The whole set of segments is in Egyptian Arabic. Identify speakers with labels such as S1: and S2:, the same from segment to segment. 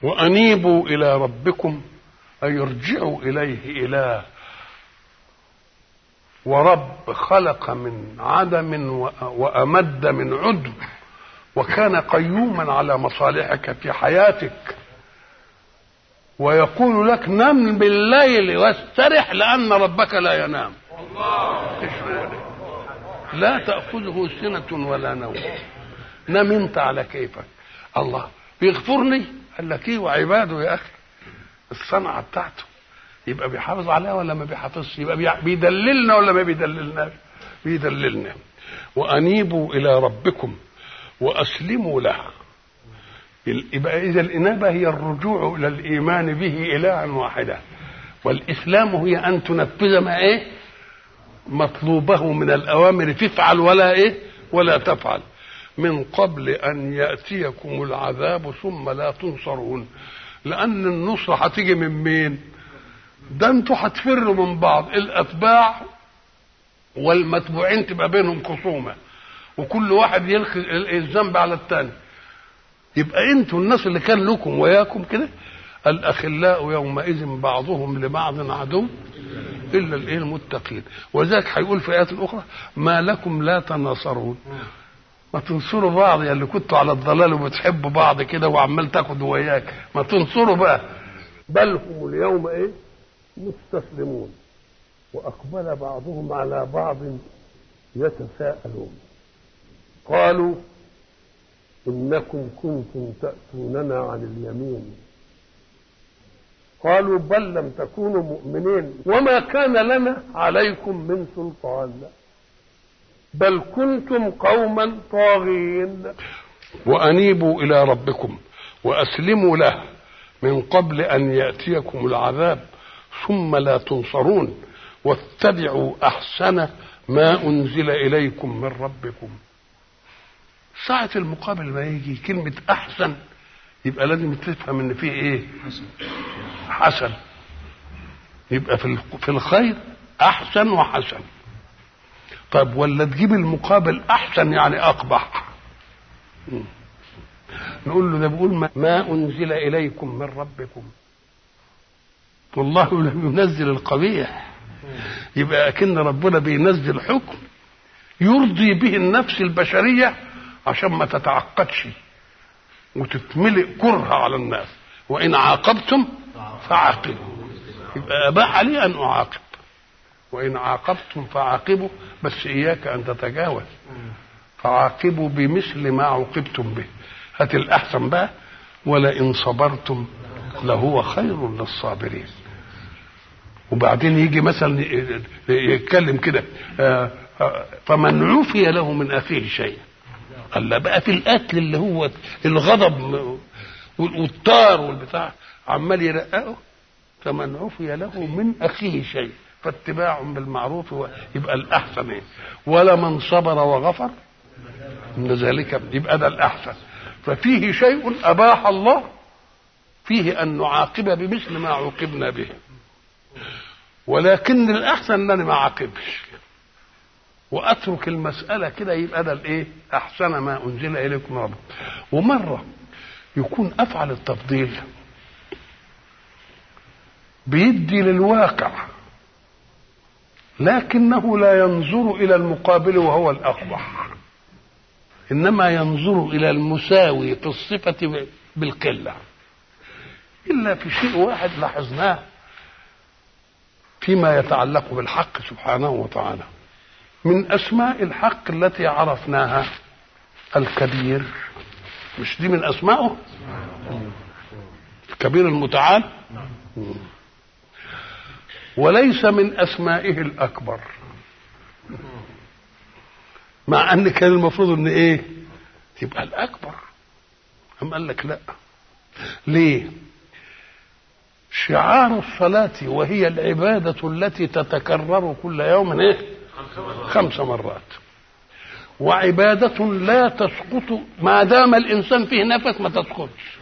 S1: وأنيبوا إلى ربكم أي ارجعوا إليه إله ورب خلق من عدم وأمد من عدم وكان قيوما على مصالحك في حياتك ويقول لك نم بالليل واسترح لأن ربك لا ينام لا تأخذه سنة ولا نوم نم انت على كيفك الله بيغفرني قال لك ايه وعباده يا اخي الصنعه بتاعته يبقى بيحافظ عليها ولا ما بيحافظش يبقى بيدللنا ولا ما بيدللناش بيدللنا وانيبوا الى ربكم واسلموا له يبقى اذا الانابه هي الرجوع الى الايمان به الها واحدا والاسلام هي ان تنفذ ما ايه مطلوبه من الاوامر تفعل ولا ايه ولا تفعل من قبل ان ياتيكم العذاب ثم لا تنصرون لان النصره هتيجي من مين ده انتوا هتفروا من بعض الاتباع والمتبوعين تبقى بينهم خصومه وكل واحد يلقي الذنب على الثاني يبقى انتوا الناس اللي كان لكم وياكم كده الاخلاء يومئذ بعضهم لبعض عدو الا الايه المتقين وذلك هيقول في ايات اخرى ما لكم لا تناصرون ما تنصروا بعض يا اللي كنتوا على الضلال وبتحبوا بعض كده وعمال تاخدوا وياك ما تنصروا بقى بل هم اليوم ايه مستسلمون واقبل بعضهم على بعض يتساءلون قالوا انكم كنتم تاتوننا عن اليمين قالوا بل لم تكونوا مؤمنين وما كان لنا عليكم من سلطان بل كنتم قوما طاغين وانيبوا الى ربكم واسلموا له من قبل ان ياتيكم العذاب ثم لا تنصرون واتبعوا احسن ما انزل اليكم من ربكم ساعة المقابل ما يجي كلمة أحسن يبقى لازم تفهم إن فيه إيه؟ حسن يبقى في في الخير أحسن وحسن طب ولا تجيب المقابل أحسن يعني أقبح نقول له ده بيقول ما, ما أنزل إليكم من ربكم والله لم ينزل القبيح يبقى أكن ربنا بينزل حكم يرضي به النفس البشريه عشان ما تتعقدش وتتملئ كره على الناس وان عاقبتم فعاقبوا يبقى اباح لي ان اعاقب وان عاقبتم فعاقبوا بس اياك ان تتجاوز فعاقبوا بمثل ما عوقبتم به هات الاحسن بقى ولئن صبرتم لهو خير للصابرين وبعدين يجي مثلا يتكلم كده فمن عفي له من اخيه شيء قال بقى في القتل اللي هو الغضب والطار والبتاع عمال يرققه فمن عفي له من اخيه شيء فاتباع بالمعروف يبقى الاحسن ايه ولمن صبر وغفر ان ذلك يبقى ده الاحسن ففيه شيء اباح الله فيه ان نعاقب بمثل ما عوقبنا به ولكن الاحسن ان انا ما اعاقبش واترك المساله كده يبقى ده الايه احسن ما انزل اليكم رب ومره يكون افعل التفضيل بيدي للواقع لكنه لا ينظر الى المقابل وهو الاقبح انما ينظر الى المساوي في الصفه بالقله الا في شيء واحد لاحظناه فيما يتعلق بالحق سبحانه وتعالى من اسماء الحق التي عرفناها الكبير مش دي من اسمائه الكبير المتعال وليس من اسمائه الاكبر مع ان كان المفروض ان ايه يبقى الاكبر أم قال لك لا ليه شعار الصلاة وهي العبادة التي تتكرر كل يوم ايه خمس مرات وعبادة لا تسقط ما دام الإنسان فيه نفس ما تسقطش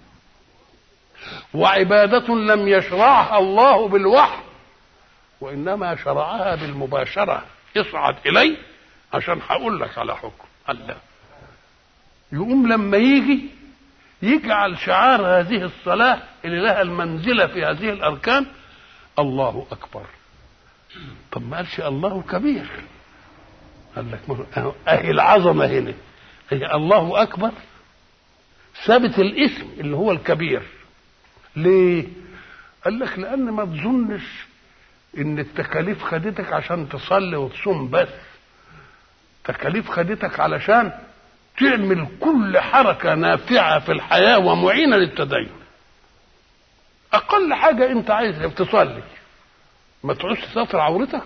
S1: وعبادة لم يشرعها الله بالوحي وإنما شرعها بالمباشرة اصعد إلي عشان هقول لك على حكم الله يقوم لما يجي يجعل شعار هذه الصلاة اللي لها المنزلة في هذه الأركان الله أكبر طب ما قالش الله كبير قال لك أهي العظمة هنا هي الله أكبر ثابت الاسم اللي هو الكبير ليه قال لك لأن ما تظنش إن التكاليف خدتك عشان تصلي وتصوم بس تكاليف خدتك علشان تعمل كل حركة نافعة في الحياة ومعينة للتدين أقل حاجة أنت عايز تصلي ما تعوز تستر عورتك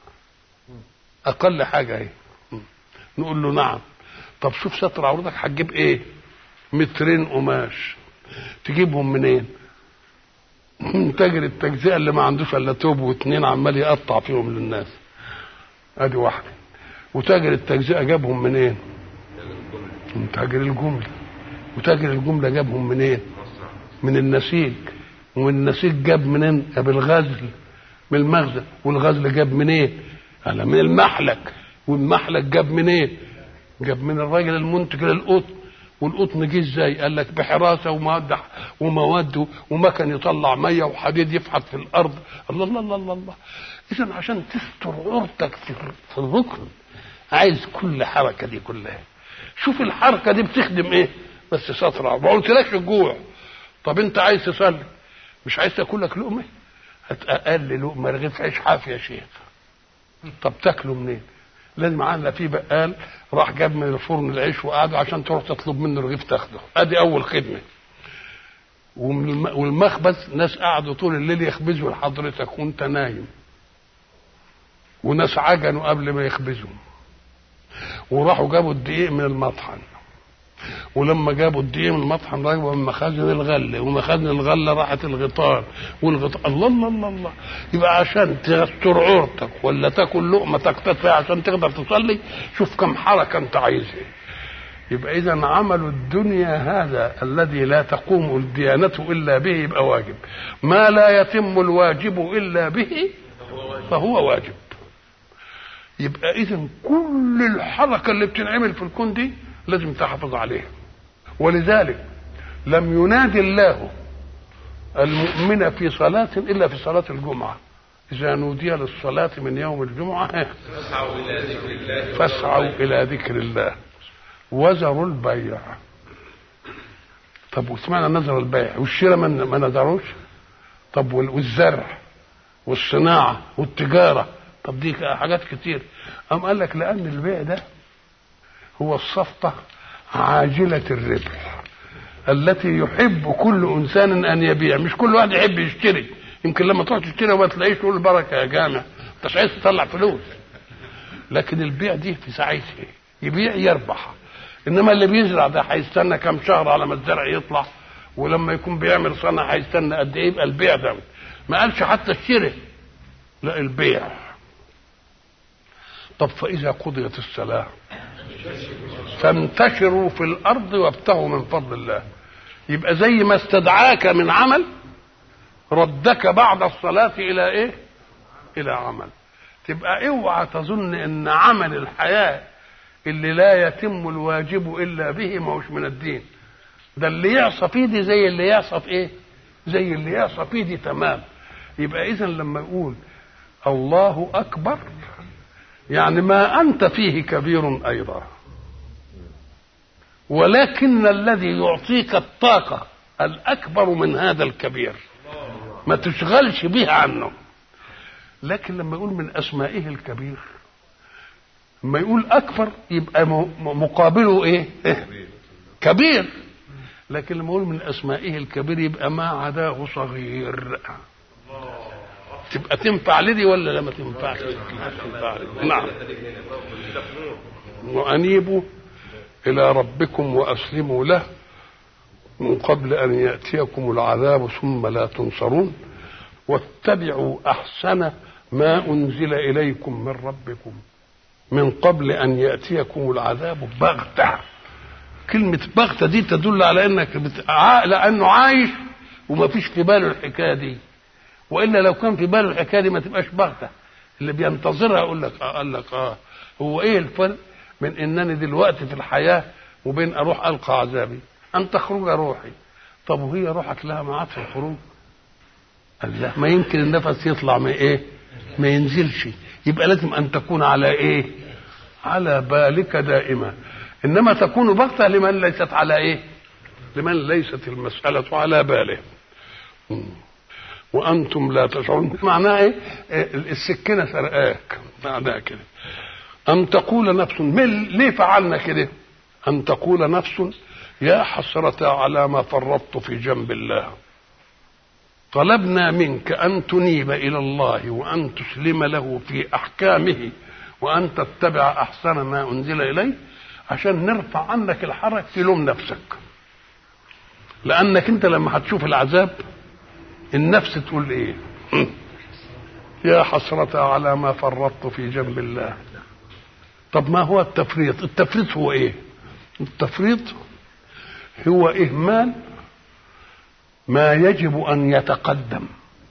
S1: أقل حاجة إيه نقول له نعم طب شوف ستر عورتك هتجيب إيه مترين قماش تجيبهم منين من تاجر التجزئة اللي ما عندوش إلا توب واتنين عمال يقطع فيهم للناس أدي واحدة وتاجر التجزئة جابهم منين؟ من تاجر الجملة وتاجر الجملة جابهم منين؟ من النسيج ومن النسيج جاب منين؟ جاب الغزل من المخزن والغزل جاب منين؟ على من المحلك والمحلك جاب منين؟ جاب من الراجل المنتج للقطن والقطن جه ازاي؟ قال لك بحراسه ومواد ومواد ومكن يطلع ميه وحديد يفحط في الارض الله الله الله الله, الله. اذا عشان تستر عورتك في الركن عايز كل حركه دي كلها شوف الحركه دي بتخدم ايه بس ستر ما قلتلكش الجوع طب انت عايز تصلي مش عايز تاكل لك لقمه هات اقل لقمه رغيف عيش حافي يا شيخ طب تاكله منين لازم عندنا في بقال راح جاب من الفرن العيش وقعد عشان تروح تطلب منه رغيف تاخده ادي اول خدمه والمخبز ناس قعدوا طول الليل يخبزوا لحضرتك وانت نايم وناس عجنوا قبل ما يخبزوا وراحوا جابوا الدقيق من المطحن ولما جابوا الدقيق من المطحن راحوا من مخازن الغله ومخازن الغله راحت الغطار والغطار الله الله الله الله يبقى عشان تستر عورتك ولا تاكل لقمه تكتفي عشان تقدر تصلي شوف كم حركه انت عايزها يبقى اذا عمل الدنيا هذا الذي لا تقوم الديانه الا به يبقى واجب ما لا يتم الواجب الا به فهو واجب يبقى اذا كل الحركه اللي بتنعمل في الكون دي لازم تحافظ عليها ولذلك لم ينادي الله المؤمن في صلاة إلا في صلاة الجمعة إذا نودي للصلاة من يوم الجمعة فاسعوا إلى ذكر الله وزروا البيع طب وسمعنا نزر البيع والشراء ما نزروش طب والزرع والصناعة والتجارة طب دي حاجات كتير قام قال لك لأن البيع ده هو الصفقة عاجلة الربح التي يحب كل إنسان أن يبيع مش كل واحد يحب يشتري يمكن لما تروح تشتري وما تلاقيش تقول البركة يا جامع انت مش عايز تطلع فلوس لكن البيع دي في ساعتها يبيع يربح انما اللي بيزرع ده هيستنى كام شهر على ما الزرع يطلع ولما يكون بيعمل صنع هيستنى قد ايه يبقى البيع ده ما قالش حتى الشراء لا البيع طب فإذا قضيت الصلاة فانتشروا في الأرض وابتغوا من فضل الله يبقى زي ما استدعاك من عمل ردك بعد الصلاة إلى إيه؟ إلى عمل تبقى اوعى تظن ان عمل الحياة اللي لا يتم الواجب إلا به ما هوش من الدين ده اللي يعصى فيه دي زي اللي يعصى في إيه؟ زي اللي يعصى فيه دي تمام يبقى إذا لما يقول الله أكبر يعني ما أنت فيه كبير أيضا ولكن الذي يعطيك الطاقة الأكبر من هذا الكبير ما تشغلش به عنه لكن لما يقول من أسمائه الكبير لما يقول أكبر يبقى مقابله إيه؟ كبير لكن لما يقول من أسمائه الكبير يبقى ما عداه صغير تبقى تنفع لدي ولا لا ما تنفعش نعم وأنيبوا إلى ربكم وأسلموا له من قبل أن يأتيكم العذاب ثم لا تنصرون واتبعوا أحسن ما أنزل إليكم من ربكم من قبل أن يأتيكم العذاب بغتة كلمة بغتة دي تدل على أنك بت... لأنه عايش وما فيش في باله الحكاية دي وإلا لو كان في باله الحكاية دي ما تبقاش بغتة اللي بينتظرها يقول لك آه قال لك آه هو إيه الفرق من إنني دلوقتي في الحياة وبين أروح ألقى عذابي ان تخرج روحي طب وهي روحك لها معاد في الخروج قال لا ما يمكن النفس يطلع ما ايه ما ينزلش يبقى لازم ان تكون على ايه على بالك دائما انما تكون بغته لمن ليست على ايه لمن ليست المساله على باله وانتم لا تشعرون معناه ايه السكينه سرقاك معناها كده ان تقول نفس ليه فعلنا كده ان تقول نفس يا حسرة على ما فرطت في جنب الله طلبنا منك أن تنيب إلى الله وأن تسلم له في أحكامه وأن تتبع أحسن ما أنزل إليه عشان نرفع عنك الحرج تلوم نفسك لأنك أنت لما هتشوف العذاب النفس تقول إيه يا حسرة على ما فرطت في جنب الله طب ما هو التفريط التفريط هو إيه التفريط هو إهمال ما يجب أن يتقدم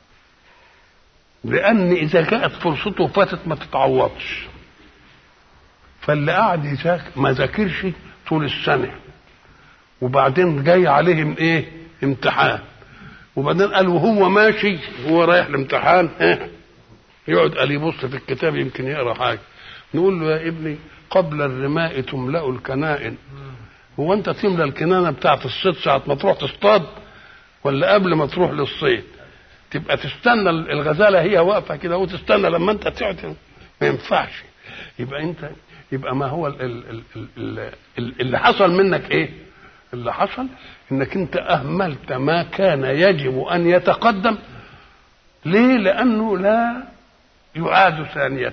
S1: لأن إذا جاءت فرصته فاتت ما تتعوضش فاللي قاعد يذاكر ما ذاكرش طول السنة وبعدين جاي عليهم إيه امتحان وبعدين قال وهو ماشي وهو رايح الامتحان ها يقعد قال يبص في الكتاب يمكن يقرا حاجه نقول له يا ابني قبل الرماء تملأ الكنائن هو انت تملى الكنانه بتاعت الصيد ساعه ما تروح تصطاد ولا قبل ما تروح للصيد تبقى تستنى الغزاله هي واقفه كده وتستنى لما انت تقعد ما ينفعش يبقى انت يبقى ما هو ال ال ال ال اللي حصل منك ايه اللي حصل انك انت اهملت ما كان يجب ان يتقدم ليه لانه لا يعاد ثانيه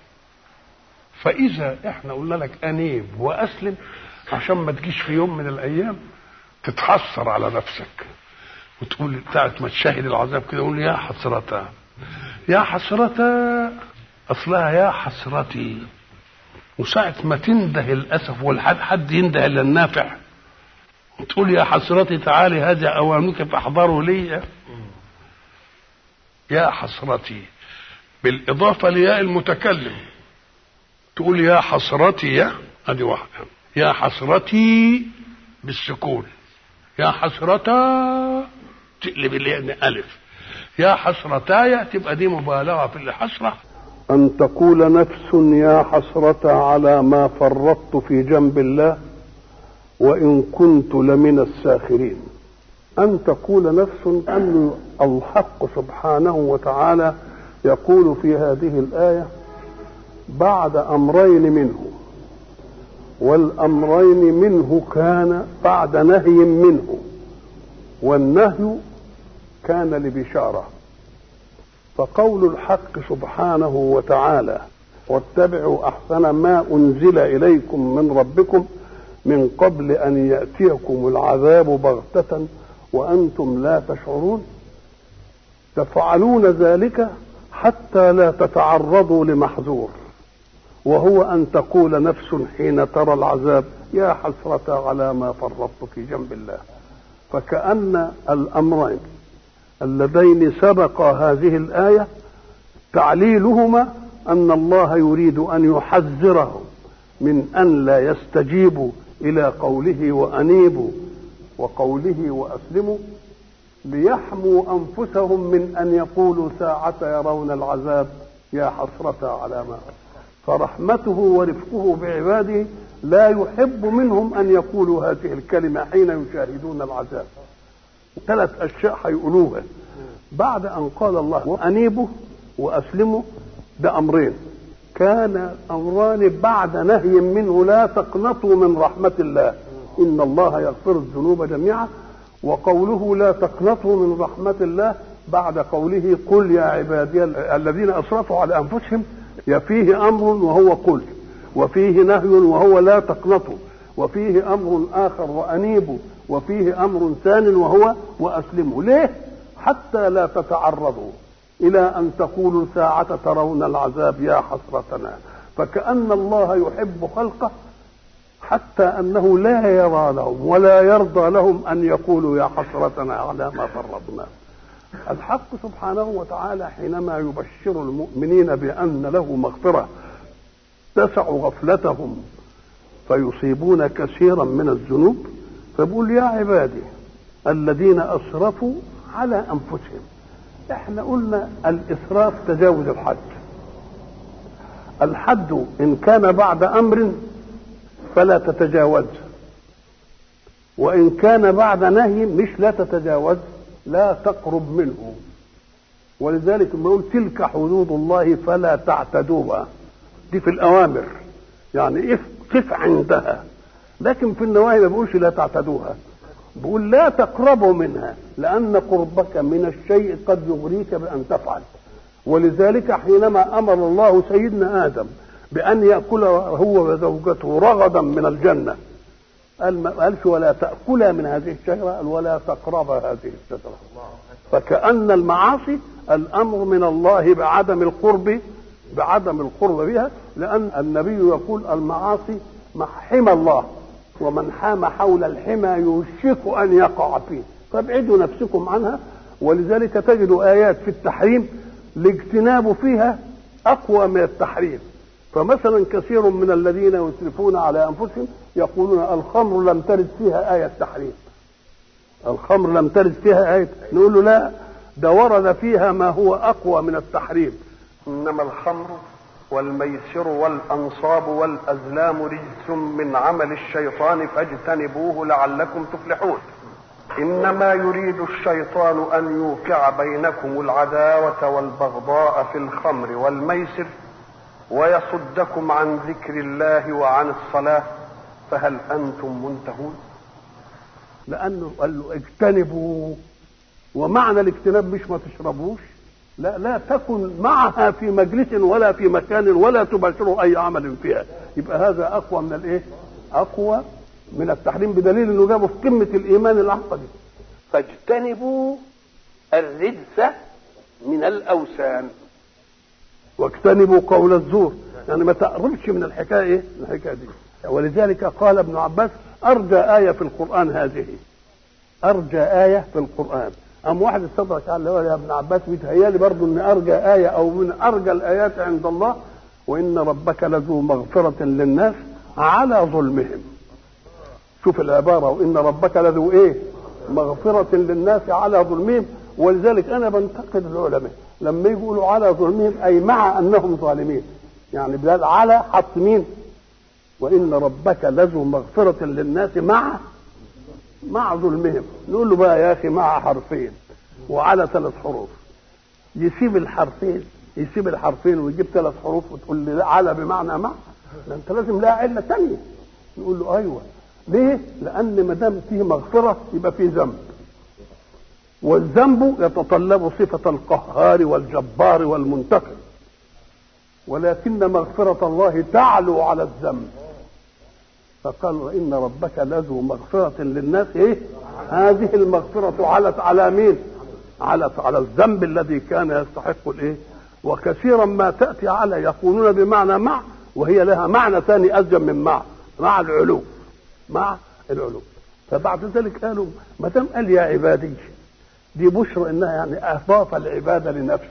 S1: فاذا احنا قلنا لك انيب واسلم عشان ما تجيش في يوم من الايام تتحسر على نفسك وتقول بتاعت ما تشاهد العذاب كده قول يا حسرتا يا حسرتا اصلها يا حسرتي وساعة ما تنده الأسف والحد حد ينده إلا النافع تقول يا حسرتي تعالي هذا أوانك فاحضروا لي يا حسرتي بالإضافة لياء المتكلم تقول يا حسرتي يا هذه واحدة يا حسرتي بالسكون يا حسرتا تقلب الياء ألف يا حسرتاي تبقى دي مبالغة في الحسرة
S2: أن تقول نفس يا حسرة على ما فرطت في جنب الله وإن كنت لمن الساخرين أن تقول نفس أن الحق سبحانه وتعالى يقول في هذه الآية بعد أمرين منه والأمرين منه كان بعد نهي منه والنهي كان لبشاره فقول الحق سبحانه وتعالى واتبعوا احسن ما انزل اليكم من ربكم من قبل ان ياتيكم العذاب بغته وانتم لا تشعرون تفعلون ذلك حتى لا تتعرضوا لمحذور وهو ان تقول نفس حين ترى العذاب يا حسره على ما فرطت في جنب الله فكان الامرين اللذين سبقا هذه الآية تعليلهما أن الله يريد أن يحذرهم من أن لا يستجيبوا إلى قوله وأنيبوا وقوله وأسلموا ليحموا أنفسهم من أن يقولوا ساعة يرون العذاب يا حسرة على ما فرحمته ورفقه بعباده لا يحب منهم أن يقولوا هذه الكلمة حين يشاهدون العذاب ثلاث اشياء هيقولوها بعد ان قال الله وانيبوا واسلموا ده امرين كان امران بعد نهي منه لا تقنطوا من رحمه الله ان الله يغفر الذنوب جميعا وقوله لا تقنطوا من رحمه الله بعد قوله قل يا عبادي الذين اسرفوا على انفسهم يا فيه امر وهو قل وفيه نهي وهو لا تقنطوا وفيه امر اخر وانيبوا وفيه امر ثان وهو واسلموا ليه حتى لا تتعرضوا الى ان تقولوا ساعه ترون العذاب يا حسرتنا فكان الله يحب خلقه حتى انه لا يرى لهم ولا يرضى لهم ان يقولوا يا حسرتنا على ما فرطنا الحق سبحانه وتعالى حينما يبشر المؤمنين بان له مغفره تسع غفلتهم فيصيبون كثيرا من الذنوب فبقول يا عبادي الذين اسرفوا على انفسهم احنا قلنا الاسراف تجاوز الحد الحد ان كان بعد امر فلا تتجاوز وان كان بعد نهي مش لا تتجاوز لا تقرب منه ولذلك ما يقول تلك حدود الله فلا تعتدوها دي في الاوامر يعني قف عندها لكن في النواهي ما بيقولش لا تعتدوها بيقول لا تقربوا منها لان قربك من الشيء قد يغريك بان تفعل ولذلك حينما امر الله سيدنا ادم بان ياكل هو وزوجته رغدا من الجنه قال ما قالش ولا تاكلا من هذه الشجره قال ولا تقربا هذه الشجره فكأن المعاصي الأمر من الله بعدم القرب بعدم القرب بها لأن النبي يقول المعاصي محم الله ومن حام حول الحمى يوشك أن يقع فيه فابعدوا نفسكم عنها ولذلك تجد آيات في التحريم الاجتناب فيها أقوى من التحريم فمثلا كثير من الذين يسرفون على أنفسهم يقولون الخمر لم ترد فيها آية تحريم الخمر لم ترد فيها آية نقول له لا ده ورد فيها ما هو أقوى من التحريم إنما الخمر والميسر والأنصاب والأزلام رجس من عمل الشيطان فاجتنبوه لعلكم تفلحون إنما يريد الشيطان أن يوقع بينكم العداوة والبغضاء في الخمر والميسر ويصدكم عن ذكر الله وعن الصلاة فهل أنتم منتهون لانه قال له اجتنبوا ومعنى الاجتناب مش ما تشربوش لا لا تكن معها في مجلس ولا في مكان ولا تباشروا اي عمل فيها يبقى هذا اقوى من الايه اقوى من التحريم بدليل انه جابه في قمه الايمان العقدي فاجتنبوا الرجس من الاوثان واجتنبوا قول الزور يعني ما تقربش من الحكايه ايه الحكايه دي ولذلك قال ابن عباس أرجى آية في القرآن هذه أرجى آية في القرآن أم واحد استدرك قال له يا ابن عباس بيتهيألي برضه إن أرجى آية أو من أرجى الآيات عند الله وإن ربك لذو مغفرة للناس على ظلمهم شوف العبارة وإن ربك لذو إيه مغفرة للناس على ظلمهم ولذلك أنا بنتقد العلماء لما يقولوا على ظلمهم أي مع أنهم ظالمين يعني بلال على حط مين وان ربك لذو مغفرة للناس مع مع ظلمهم نقول له بقى يا اخي مع حرفين وعلى ثلاث حروف يسيب الحرفين يسيب الحرفين ويجيب ثلاث حروف وتقول لي لا على بمعنى مع ده انت لازم لها عله ثانيه نقول له ايوه ليه؟ لان ما دام فيه مغفره يبقى فيه ذنب والذنب يتطلب صفه القهار والجبار والمنتقم ولكن مغفره الله تعلو على الذنب فقال وان ربك لذو مغفرة للناس ايه هذه المغفرة علت على مين علت على الذنب الذي كان يستحق الايه وكثيرا ما تأتي على يقولون بمعنى مع وهي لها معنى ثاني أسجم من مع مع العلو مع العلو فبعد ذلك قالوا ما دام قال يا عبادي دي بشرى انها يعني اضاف العباده لنفسه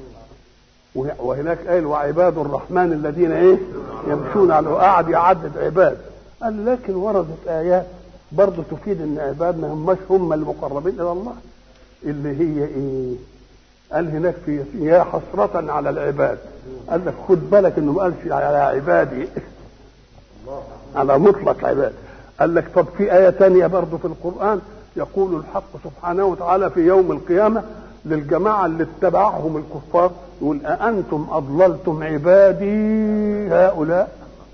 S2: وهناك قال وعباد الرحمن الذين ايه يمشون على قاعد يعدد عباد قال لكن وردت ايات برضه تفيد ان عباد ما هماش هم المقربين الى الله اللي هي ايه قال هناك في يا حسرة على العباد قال لك خد بالك انه ما قالش على عبادي على مطلق عباد قال لك طب في آية تانية برضه في القرآن يقول الحق سبحانه وتعالى في يوم القيامة للجماعة اللي اتبعهم الكفار يقول أأنتم أضللتم عبادي هؤلاء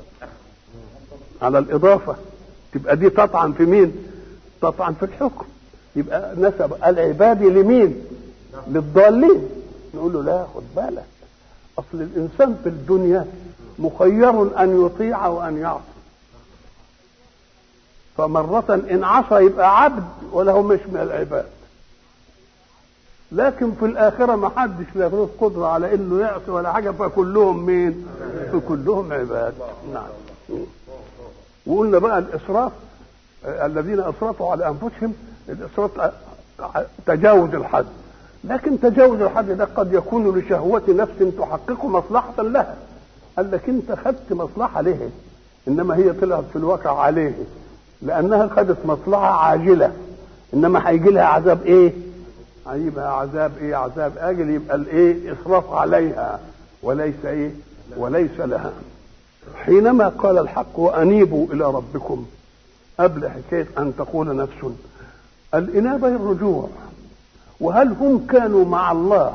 S2: على الإضافة تبقى دي تطعن في مين تطعن في الحكم يبقى نسب العبادي لمين للضالين نقول له لا خد بالك أصل الإنسان في الدنيا مخير أن يطيع وأن يعصي فمرة إن عصى يبقى عبد وله مش من العباد لكن في الآخرة ما حدش له قدرة على إنه يعصي ولا حاجة فكلهم مين؟ فكلهم عباد نعم وقلنا بقى الإسراف الذين أسرفوا على أنفسهم الإسراف تجاوز الحد لكن تجاوز الحد ده قد يكون لشهوة نفس تحقق مصلحة لها قال لك أنت خدت مصلحة ليه إنما هي طلعت في الواقع عليه لانها خدت مصلحه عاجله انما هيجي لها عذاب ايه هيبقى عذاب ايه عذاب اجل يبقى الايه اسراف عليها وليس ايه وليس لها حينما قال الحق وانيبوا الى ربكم قبل حكايه ان تقول نفس الانابه الرجوع وهل هم كانوا مع الله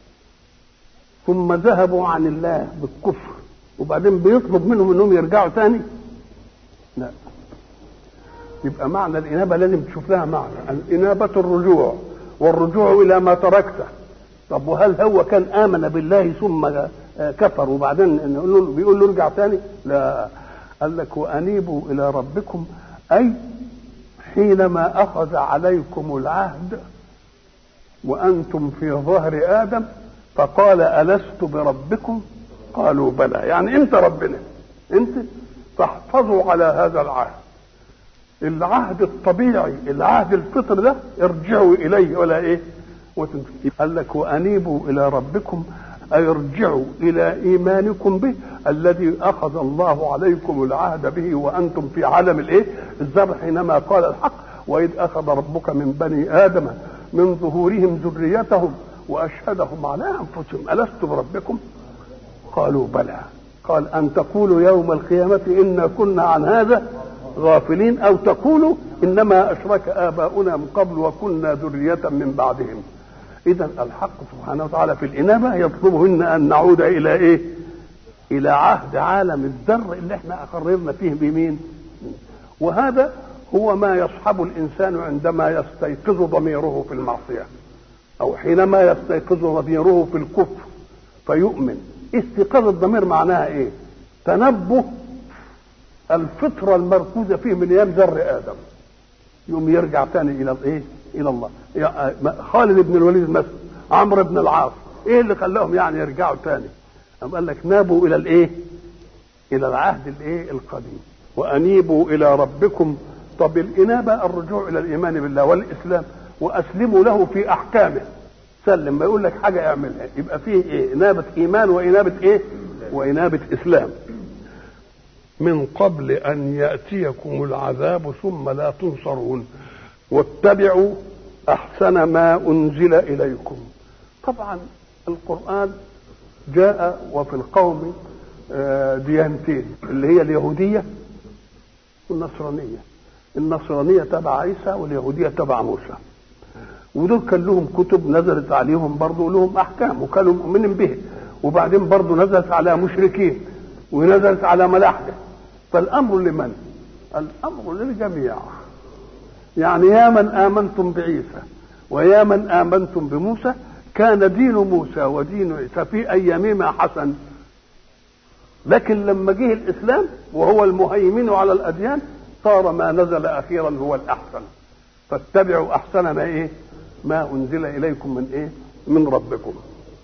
S2: ثم ذهبوا عن الله بالكفر وبعدين بيطلب منهم انهم يرجعوا تاني لا يبقى معنى الانابه لازم تشوف لها معنى الانابه الرجوع والرجوع الى ما تركته طب وهل هو كان امن بالله ثم كفر وبعدين نقول له بيقول له ارجع تاني لا قال لك وانيبوا الى ربكم اي حينما اخذ عليكم العهد وانتم في ظهر ادم فقال الست بربكم قالوا بلى يعني انت ربنا انت تحفظوا على هذا العهد العهد الطبيعي العهد الفطر ده ارجعوا اليه ولا ايه قال لك وانيبوا الى ربكم اي ارجعوا الى ايمانكم به الذي اخذ الله عليكم العهد به وانتم في عالم الايه الذر حينما قال الحق واذ اخذ ربك من بني ادم من ظهورهم ذريتهم واشهدهم على انفسهم الست بربكم قالوا بلى قال ان تقولوا يوم القيامه انا كنا عن هذا غافلين او تقولوا انما اشرك اباؤنا من قبل وكنا ذريه من بعدهم اذا الحق سبحانه وتعالى في الانابه يطلب منا ان نعود الى ايه الى عهد عالم الذر اللي احنا اقررنا فيه بمين وهذا هو ما يصحب الانسان عندما يستيقظ ضميره في المعصيه او حينما يستيقظ ضميره في الكفر فيؤمن استيقاظ الضمير معناها ايه تنبه الفطرة المركوزة فيه من أيام ذر آدم يوم يرجع تاني إلى الإيه؟ إلى الله خالد بن الوليد مثلا عمرو بن العاص إيه اللي خلاهم يعني يرجعوا تاني؟ أم قال لك نابوا إلى الإيه؟ إلى العهد الإيه؟ القديم وأنيبوا إلى ربكم طب الإنابة الرجوع إلى الإيمان بالله والإسلام وأسلموا له في أحكامه سلم ما يقول لك حاجة اعملها يبقى فيه إيه؟ إنابة إيمان وإنابة إيه؟ وإنابة إسلام من قبل ان ياتيكم العذاب ثم لا تنصرون واتبعوا احسن ما انزل اليكم طبعا القران جاء وفي القوم ديانتين اللي هي اليهوديه والنصرانيه النصرانيه تبع عيسى واليهوديه تبع موسى ودول كان لهم كتب نزلت عليهم برضه لهم احكام وكانوا مؤمنين به وبعدين برضه نزلت على مشركين ونزلت على ملاحده فالامر لمن الامر للجميع يعني يا من امنتم بعيسى ويا من امنتم بموسى كان دين موسى ودين عيسى في ايامهما حسن لكن لما جه الاسلام وهو المهيمن على الاديان صار ما نزل اخيرا هو الاحسن فاتبعوا احسن ما ايه ما انزل اليكم من ايه من ربكم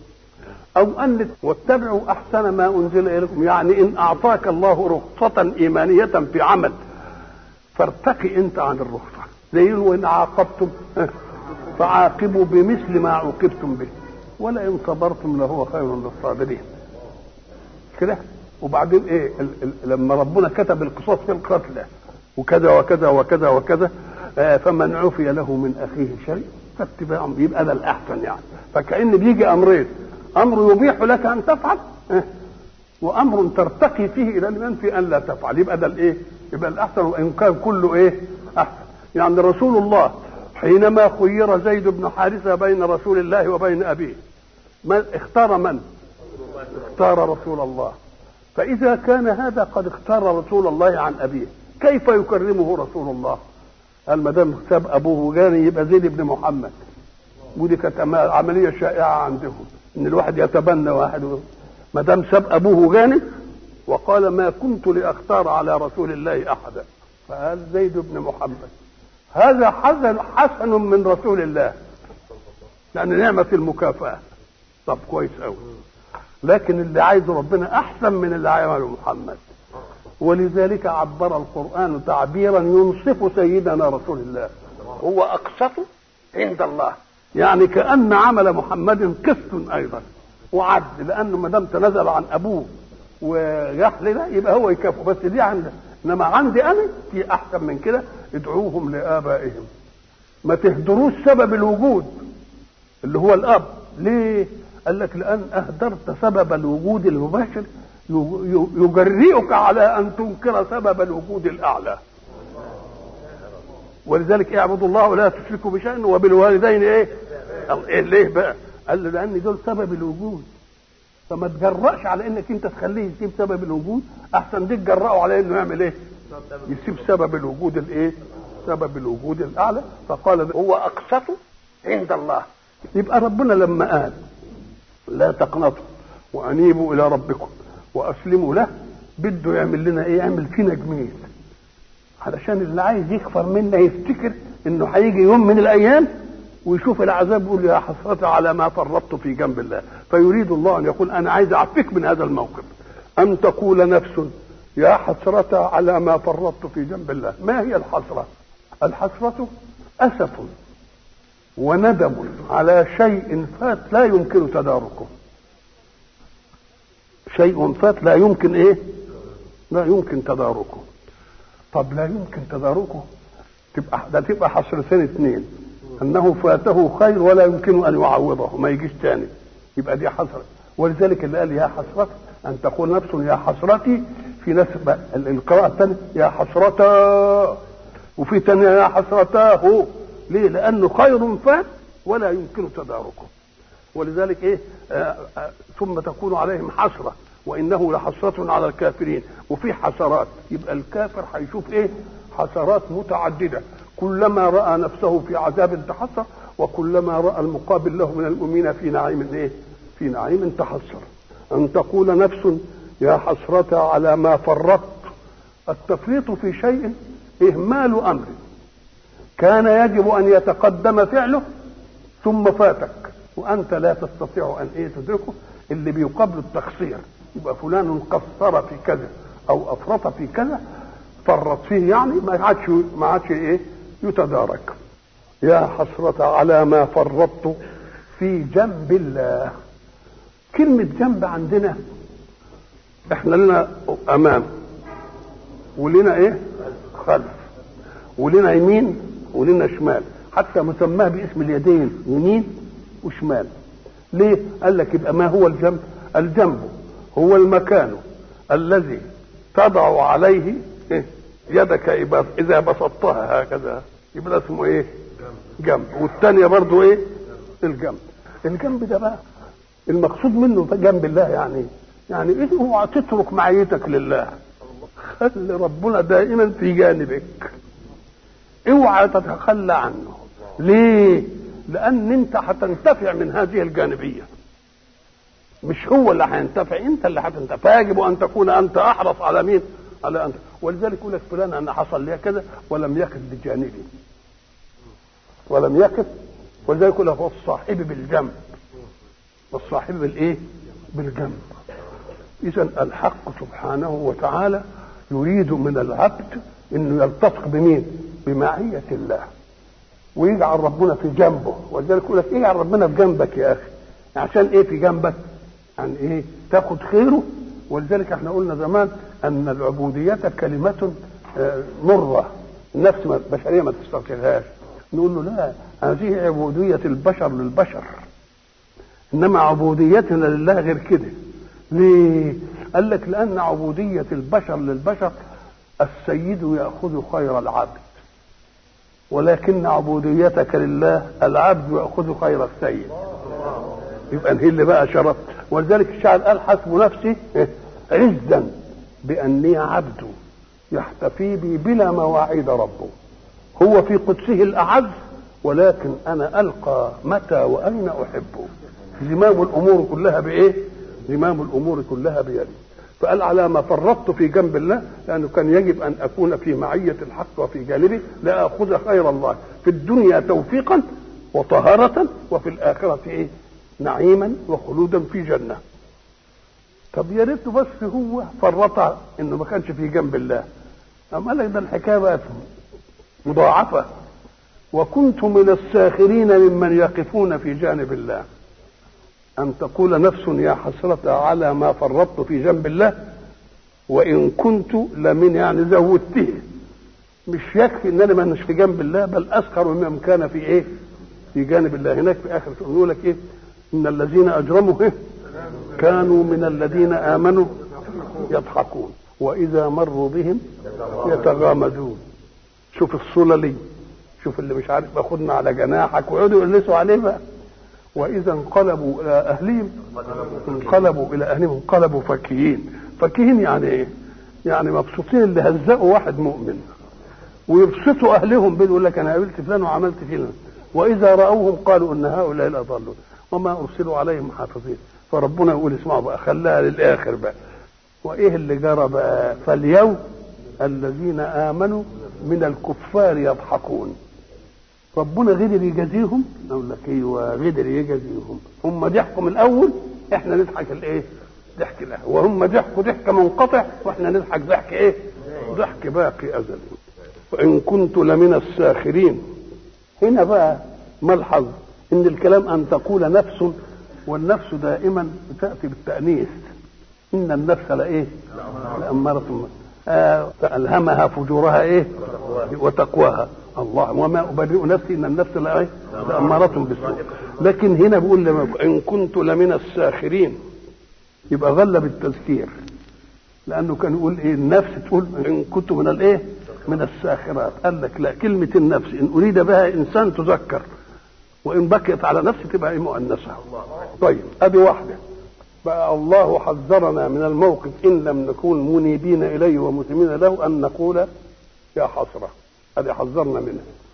S2: او ان واتبعوا احسن ما انزل اليكم يعني ان اعطاك الله رخصه ايمانيه في عمل فارتقي انت عن الرخصه زي وان عاقبتم فعاقبوا بمثل ما عوقبتم به ولئن صبرتم لهو خير للصابرين كده وبعدين ايه ال ال لما ربنا كتب القصاص في القتلى وكذا وكذا وكذا وكذا آه فمن عفي له من اخيه شيء فاتباع يبقى ده الاحسن يعني فكأن بيجي امرين امر يبيح لك ان تفعل اه وامر ترتقي فيه الى الايمان في ان لا تفعل يبقى ده الايه يبقى الاحسن وان كان كله ايه احسن يعني رسول الله حينما خير زيد بن حارثه بين رسول الله وبين ابيه من اختار من اختار رسول الله فاذا كان هذا قد اختار رسول الله عن ابيه كيف يكرمه رسول الله قال ما دام ساب ابوه جاني يبقى زيد بن محمد ودي كانت عمليه شائعه عندهم ان الواحد يتبنى واحد ما دام ساب ابوه جانب وقال ما كنت لاختار على رسول الله احدا فقال زيد بن محمد هذا حسن حسن من رسول الله لان نعمه المكافاه طب كويس قوي لكن اللي عايزه ربنا احسن من اللي عمله محمد ولذلك عبر القران تعبيرا ينصف سيدنا رسول الله هو اقسط عند الله يعني كأن عمل محمد قسط أيضا وعدل لأنه ما دام تنزل عن أبوه وجح لنا يبقى هو يكافئه بس دي عند انما عندي انا في احسن من كده ادعوهم لابائهم ما تهدروش سبب الوجود اللي هو الاب ليه قال لك لان اهدرت سبب الوجود المباشر يجرئك على ان تنكر سبب الوجود الاعلى ولذلك اعبدوا الله ولا تشركوا بشيء وبالوالدين ايه ايه ليه بقى قال له لان دول سبب الوجود فما تجرأش على انك انت تخليه يسيب سبب الوجود احسن دي تجرأه على انه يعمل ايه يسيب سبب الوجود الايه سبب الوجود الاعلى فقال هو اقسط عند الله يبقى ربنا لما قال لا تقنطوا وانيبوا الى ربكم واسلموا له بده يعمل لنا ايه يعمل فينا جميل علشان اللي عايز يكفر منا يفتكر انه هيجي يوم من الايام ويشوف العذاب يقول يا حسرة على ما فرطت في جنب الله فيريد الله ان يقول انا عايز اعفيك من هذا الموقف ان تقول نفس يا حسرة على ما فرطت في جنب الله ما هي الحسرة الحسرة أسف وندم على شيء فات لا يمكن تداركه شيء فات لا يمكن ايه لا يمكن تداركه طب لا يمكن تداركه تبقى ده تبقى حسرتين اثنين انه فاته خير ولا يمكن ان يعوضه ما يجيش تاني يبقى دي حسره ولذلك اللي قال يا حسرة ان تقول نفس يا حسرتي في ناس القراءة الثانية يا حسرتا وفي ثانية يا حسرتاه ليه؟ لأنه خير فات ولا يمكن تداركه ولذلك ايه آآ آآ ثم تكون عليهم حسرة وإنه لحسرة على الكافرين وفي حسرات يبقى الكافر هيشوف ايه حسرات متعددة كلما رأى نفسه في عذاب تحسر وكلما رأى المقابل له من المؤمنين في نعيم ايه في نعيم تحسر أن تقول نفس يا حسرة على ما فرطت التفريط في شيء إهمال أمر كان يجب أن يتقدم فعله ثم فاتك وأنت لا تستطيع أن إيه تدركه اللي بيقابل التقصير يبقى فلان قصر في كذا أو أفرط في كذا فرط فيه يعني ما عادش ما عادش إيه يتدارك يا حسرة على ما فرطت في جنب الله كلمة جنب عندنا احنا لنا امام ولنا ايه خلف ولنا يمين ولنا شمال حتى مسماه باسم اليدين يمين وشمال ليه قال لك يبقى ما هو الجنب الجنب هو المكان الذي تضع عليه إيه؟ يدك اذا بسطتها هكذا يبقى اسمه ايه جنب والثانيه برضو ايه الجنب الجنب ده بقى المقصود منه جنب الله يعني يعني ايه اوعى تترك معيتك لله خلي ربنا دائما في جانبك اوعى تتخلى عنه ليه لان انت هتنتفع من هذه الجانبيه مش هو اللي هينتفع انت اللي هتنتفع فيجب ان تكون انت احرص على مين على انت ولذلك يقول لك فلان انا حصل لي كذا ولم يقف بجانبي ولم يقف ولذلك يقول لك الصاحب بالجنب والصاحب بالايه بالجنب اذا الحق سبحانه وتعالى يريد من العبد انه يلتصق بمين بمعيه الله ويجعل ربنا في جنبه ولذلك يقول لك اجعل ربنا في جنبك يا اخي عشان ايه في جنبك عن ايه تاخد خيره ولذلك احنا قلنا زمان ان العبوديه كلمه مره النفس البشريه ما تستطيعهاش نقول له لا هذه عبوديه البشر للبشر انما عبوديتنا لله غير كده ليه قال لك لان عبوديه البشر للبشر السيد ياخذ خير العبد ولكن عبوديتك لله العبد ياخذ خير السيد يبقى اللي بقى شرف ولذلك الشاعر قال حسب نفسي عزا باني عبد يحتفي بي بلا مواعيد ربه هو في قدسه الاعز ولكن انا القى متى واين احبه زمام الامور كلها بايه زمام الامور كلها بيدي فقال على ما فرطت في جنب الله لانه كان يجب ان اكون في معيه الحق وفي جانبه لاخذ خير الله في الدنيا توفيقا وطهاره وفي الاخره ايه نعيما وخلودا في جنه طب يا ريت بس هو فرط انه ما كانش في جنب الله أم قال لك ده الحكايه بقت مضاعفه وكنت من الساخرين ممن يقفون في جانب الله أن تقول نفس يا حسرة على ما فرطت في جنب الله وان كنت لمن يعني زودته مش يكفي ان انا مش في جنب الله بل اسخر ممن كان في ايه في جانب الله هناك في اخر يقول لك ايه ان الذين اجرموا إيه؟ كانوا من الذين امنوا يضحكون واذا مروا بهم يتغامزون شوف الصللي شوف اللي مش عارف باخدنا على جناحك ويقعدوا يقلسوا عليه بقى واذا انقلبوا الى اهلهم انقلبوا الى اهلهم انقلبوا فكهين فكهين يعني ايه يعني مبسوطين اللي هزقوا واحد مؤمن ويبسطوا اهلهم بيه يقول لك انا قابلت فلان وعملت فلان واذا راوهم قالوا ان هؤلاء الاضلون وما ارسلوا عليهم حافظين فربنا يقول اسمعوا بقى خلاها للاخر بقى وايه اللي جرى بقى فاليوم الذين امنوا من الكفار يضحكون ربنا قدر يجازيهم اقول لك ايوه قدر يجازيهم هم ضحكوا من الاول احنا نضحك الايه ضحك الاول وهم ضحكوا ضحك منقطع واحنا نضحك ضحك ايه ضحك باقي ازلي وان كنت لمن الساخرين هنا بقى ملحظ ان الكلام ان تقول نفس والنفس دائما تاتي بالتانيث ان النفس لايه لاماره آه فالهمها فجورها ايه وتقواها الله وما ابرئ نفسي ان النفس لا ايه لاماره بالسوء لكن هنا بيقول لما ان كنت لمن الساخرين يبقى غلب التذكير لانه كان يقول ايه النفس تقول ان كنت من الايه من الساخرات قال لك لا كلمة النفس إن أريد بها إنسان تذكر وإن بكت على نفسي تبقى إيه مؤنثة طيب أدي واحدة بقى الله حذرنا من الموقف إن لم نكون منيبين إليه ومسلمين له أن نقول يا حسرة أدي حذرنا منه